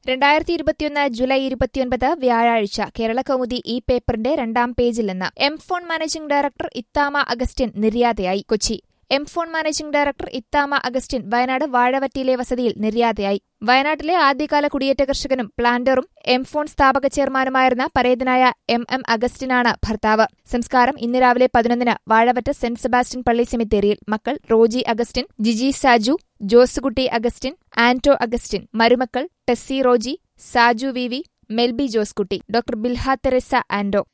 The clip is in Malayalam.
രണ്ടായിരത്തി ഇരുപത്തിയൊന്ന് ജൂലൈ ഇരുപത്തിയൊൻപത് വ്യാഴാഴ്ച കേരള കൗമുദി ഈ പേപ്പറിന്റെ രണ്ടാം പേജിൽ നിന്ന് M phone managing director Ithama Augustine നിര്യാതയായി Kochi M phone managing director Ithama Augustine Wayanad വാഴവറ്റിയിലെ വസതിയിൽ നിര്യാതയായി വയനാട്ടിലെ ആദ്യകാല കുടിയേറ്റ കർഷകനും പ്ലാന്ററും എം ഫോൺ സ്ഥാപക ചെയർമാനുമായിരുന്ന പരേതനായ എം എം അഗസ്റ്റിനാണ് ഭർത്താവ് സംസ്കാരം ഇന്ന് രാവിലെ പതിനൊന്നിന് വാഴവറ്റ സെന്റ് സെബാസ്റ്റ്യൻ പള്ളി സെമിത്തേരിയിൽ മക്കൾ റോജി അഗസ്റ്റിൻ ജിജി സാജു ജോസുകുട്ടി അഗസ്റ്റിൻ ആന്റോ അഗസ്റ്റിൻ മരുമക്കൾ Tessy Roji Saju V V Melby Joskutty doctor Bilha Theresa Anto